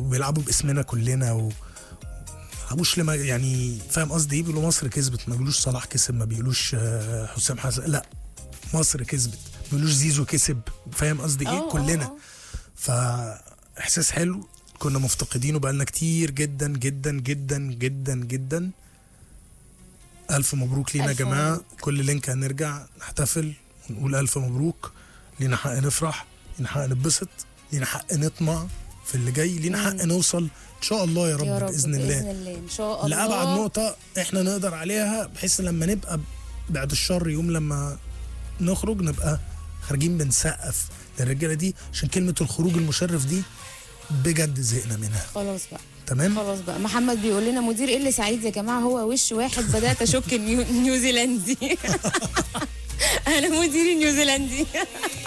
وبيلعبوا باسمنا كلنا و بيلعبوش لما يعني فاهم قصدي ايه بيقولوا مصر كسبت ما بيقولوش صلاح كسب ما بيقولوش آه، حسام حسن لا مصر كسبت ما بيقولوش زيزو كسب فاهم قصدي آه، ايه آه، كلنا آه. فاحساس حلو كنا مفتقدينه بقالنا كتير جدا جدا جدا جدا جدا الف مبروك لينا يا ألف جماعه مبروك. كل لينك هنرجع نحتفل ونقول الف مبروك لينا حق نفرح لينا حق نتبسط لينا حق نطمع في اللي جاي لينا حق نوصل ان شاء الله يا رب, يا رب باذن الله باذن الله ان شاء الله لأبعد نقطة احنا نقدر عليها بحيث لما نبقى بعد الشر يوم لما نخرج نبقى خارجين بنسقف للرجالة دي عشان كلمة الخروج المشرف دي بجد زهقنا منها خلاص بقى تمام خلاص بقى محمد بيقول لنا مدير ايه اللي سعيد يا جماعه هو وش واحد بدات اشك النيو... نيوزيلندي انا مدير نيوزيلندي